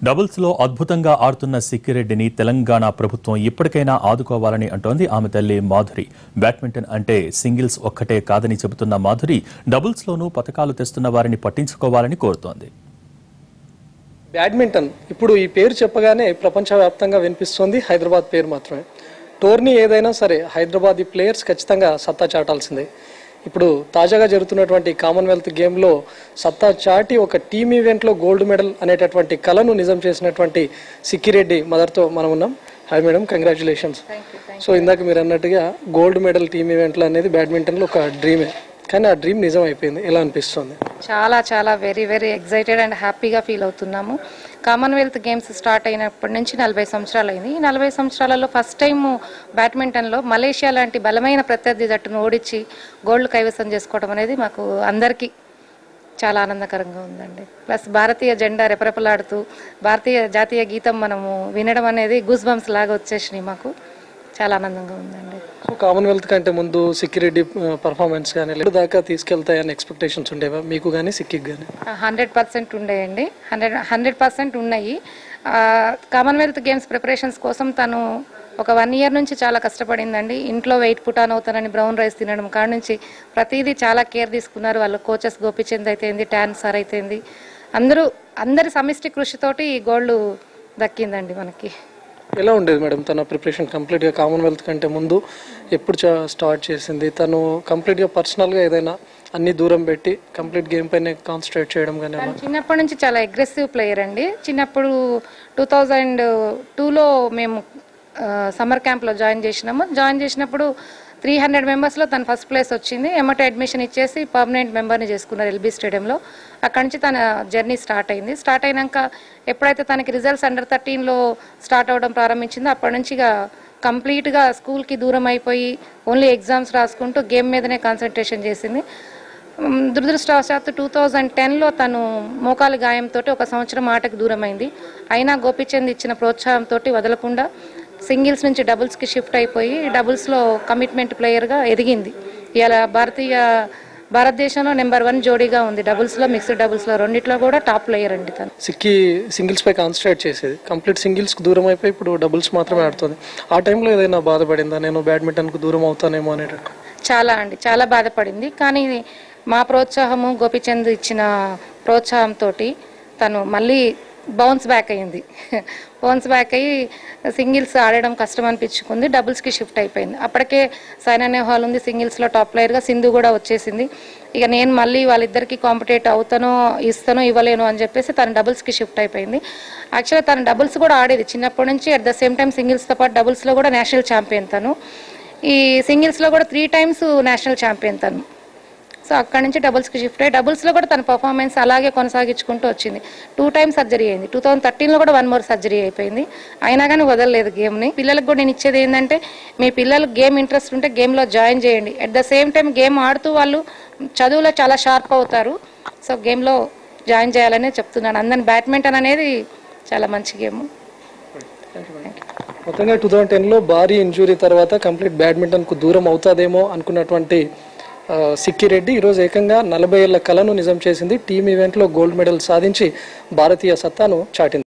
doubles లో అద్భుతంగా ఆడుతున్న సిక్కిరెడ్డిని తెలంగాణ ప్రభుత్వం ఇప్పటికైనా ఆదుకోవాలని అంటోంది ఆమె తల్లి మాధురి బ్యాడ్మింటన్ అంటే సింగిల్స్ ఒక్కటే కాదని చెబుతున్న మాధురి డబుల్స్ లోనూ పథకాలు తెస్తున్న వారిని పట్టించుకోవాలని కోరుతోంది బ్యాడ్మింటన్ ఇప్పుడు ఈ పేరు చెప్పగానే ప్రపంచవ్యాప్తంగా వినిపిస్తుంది హైదరాబాద్ పేరు మాత్రమే టోర్నీ ఏదైనా సరే హైదరాబాద్ ఈ ప్లేయర్స్ ఖచ్చితంగా సత్తా చాటాల్సిందే ఇప్పుడు తాజాగా జరుగుతున్నటువంటి కామన్వెల్త్ గేమ్లో సత్తా చాటి ఒక టీమ్ ఈవెంట్లో గోల్డ్ మెడల్ అనేటటువంటి కళను నిజం చేసినటువంటి సిక్కిరెడ్డి మదర్తో మనం ఉన్నాం హాయ్ మేడం కంగ్రాచులేషన్స్ సో ఇందాక మీరు అన్నట్టుగా గోల్డ్ మెడల్ టీమ్ ఈవెంట్లో అనేది బ్యాడ్మింటన్లో ఒక డ్రీమే కానీ ఆ డ్రీమ్ నిజం అయిపోయింది ఎలా అనిపిస్తుంది చాలా చాలా వెరీ వెరీ ఎగ్జైటెడ్ అండ్ హ్యాపీగా ఫీల్ అవుతున్నాము కామన్వెల్త్ గేమ్స్ స్టార్ట్ అయినప్పటి నుంచి నలభై సంవత్సరాలు అయింది ఈ నలభై సంవత్సరాలలో ఫస్ట్ టైం బ్యాడ్మింటన్లో మలేషియా లాంటి బలమైన ప్రత్యర్థి జట్టును ఓడించి గోల్డ్ కైవసం చేసుకోవడం అనేది మాకు అందరికీ చాలా ఆనందకరంగా ఉందండి ప్లస్ భారతీయ జెండా రెపరెపలాడుతూ భారతీయ జాతీయ గీతం మనము వినడం అనేది గూస్ బంప్స్ లాగా వచ్చేసినాయి మాకు చాలా ఆనందంగా ఉందండి సో కామన్వెల్త్ కంటే ముందు సిక్కిరెడ్డి పర్ఫార్మెన్స్ కానీ లేదు దాకా తీసుకెళ్తాయని ఎక్స్పెక్టేషన్స్ ఉండేవా మీకు కానీ సిక్కికి కానీ హండ్రెడ్ పర్సెంట్ ఉండేయండి హండ్రెడ్ హండ్రెడ్ పర్సెంట్ ఉన్నాయి ఆ, కామన్వెల్త్ గేమ్స్ ప్రిపరేషన్స్ కోసం తను ఒక వన్ ఇయర్ నుంచి చాలా కష్టపడిందండి ఇంట్లో వెయిట్ పుటాన్ అవుతానని బ్రౌన్ రైస్ తినడం కాడ నుంచి ప్రతిదీ చాలా కేర్ తీసుకున్నారు వాళ్ళ కోచెస్ గోపిచంద్ అయితేంది ట్యాన్ సార్ అయితేంది అందరూ అందరి సమిష్టి కృషితోటి ఈ గోల్డ్ దక్కిందండి మనకి ఎలా ఉండేది మేడం తన ప్రిపరేషన్ కంప్లీట్గా కామన్వెల్త్ కంటే ముందు ఎప్పుడు చా- స్టార్ట్ చేసింది తను కంప్లీట్గా పర్సనల్గా ఏదైనా అన్ని దూరం పెట్టి కంప్లీట్ గేమ్ పైన కాన్సన్ట్రేట్ చేయడం కానీ అలా తను చిన్నప్పటి నుంచి చాలా అగ్రెసివ్ ప్లేయర్ అండి చిన్నప్పుడు టూ థౌజండ్ టూలో మేము సమ్మర్ క్యాంప్లో జాయిన్ చేసినాము జాయిన్ చేసినప్పుడు త్రీ హండ్రెడ్ మెంబర్స్లో తను ఫస్ట్ ప్లేస్ వచ్చింది ఎమ్మటే అడ్మిషన్ ఇచ్చేసి పర్మనెంట్ మెంబర్ని చేసుకున్నారు ఎల్బీ స్టేడియంలో అక్కడి నుంచి తన జర్నీ స్టార్ట్ అయింది స్టార్ట్ అయినాక ఎప్పుడైతే తనకి రిజల్ట్స్ అండర్ థర్టీన్లో స్టార్ట్ అవ్వడం ప్రారంభించిందో అప్పటి నుంచి ఇక కంప్లీట్గా స్కూల్కి దూరం అయిపోయి ఓన్లీ ఎగ్జామ్స్ రాసుకుంటూ గేమ్ మీదనే కాన్సన్ట్రేషన్ చేసింది మ్, దురదృష్టవశాత్తు టూ థౌజండ్ టెన్లో తను మోకాలు గాయంతో ఒక సంవత్సరం ఆటకు దూరమైంది అయినా గోపిచంద్ ఇచ్చిన ప్రోత్సాహంతో వదలకుండా సింగిల్స్ నుంచి డబుల్స్కి షిఫ్ట్ అయిపోయి డబుల్స్లో కమిట్మెంట్ ప్లేయర్గా ఎదిగింది ఇలా భారతీయ భారతదేశంలో నెంబర్ వన్ జోడీగా ఉంది డబుల్స్లో మిక్స్డ్ డబుల్స్లో రెండిట్లో కూడా టాప్ ప్లేయర్ అండి తను సిక్కి సింగిల్స్ పై కాన్సన్ట్రేట్ చేసేది కంప్లీట్ సింగిల్స్కి దూరం అయిపోయి ఇప్పుడు డబుల్స్ మాత్రమే ఆడుతుంది ఆ టైంలో ఏదైనా బాధపడిందా నేను బ్యాడ్మింటన్కు దూరం అవుతానేమో అనేటట్టు చాలా అండి చాలా బాధపడింది కానీ మా ప్రోత్సాహము గోపిచంద్ ఇచ్చిన ప్రోత్సాహంతో తను మళ్ళీ బౌన్స్ బ్యాక్ అయింది బౌన్స్ బ్యాక్ అయ్యి సింగిల్స్ ఆడడం కష్టం అనిపించుకుంది డబుల్స్కి షిఫ్ట్ అయిపోయింది అప్పటికే సైనా నెహ్వాల్ ఉంది సింగిల్స్లో టాప్ ప్లేయర్గా సింధు కూడా వచ్చేసింది ఇక నేను మళ్ళీ వాళ్ళిద్దరికి కాంపిటేట్ అవుతానో ఇస్తానో ఇవ్వలేను అని చెప్పేసి తను డబుల్స్కి షిఫ్ట్ అయిపోయింది యాక్చువల్గా తను డబుల్స్ కూడా ఆడేది చిన్నప్పటి నుంచి అట్ ద సేమ్ టైం సింగిల్స్తో పాటు డబుల్స్లో కూడా నేషనల్ ఛాంపియన్ తను ఈ సింగిల్స్లో కూడా త్రీ టైమ్స్ నేషనల్ ఛాంపియన్ తను సో అక్కడి నుంచి డబుల్స్కి షిఫ్ట్ అయ్యి డబుల్స్లో కూడా తన పర్ఫార్మెన్స్ అలాగే కొనసాగించుకుంటూ వచ్చింది టూ టైమ్స్ సర్జరీ అయింది టూ థౌసండ్ థర్టీన్లో కూడా వన్ మోర్ సర్జరీ అయిపోయింది అయినా కానీ వదలలేదు గేమ్ని పిల్లలకు కూడా నేను ఇచ్చేది ఏంటంటే మీ పిల్లలకు గేమ్ ఇంట్రెస్ట్ ఉంటే గేమ్లో జాయిన్ చేయండి at the same time game ఆడుతూ వాళ్ళు చదువులో చాలా షార్ప్ అవుతారు సో గేమ్లో జాయిన్ చేయాలనే చెప్తున్నాను అందరిని బ్యాడ్మింటన్ అనేది చాలా మంచి గేమ్ మొత్తంగా టూ థౌజండ్ టెన్లో భారీ ఇంజురీ తర్వాత కంప్లీట్ బ్యాడ్మింటన్కు దూరం అవుతాదేమో అనుకున్నటువంటి ఆ, సిక్కిరెడ్డి ఈరోజు ఏకంగా నలభై ఏళ్ల కళను నిజం చేసింది టీమ్ ఈవెంట్లో గోల్డ్ మెడల్ సాధించి భారతీయ సత్తాను చాటింది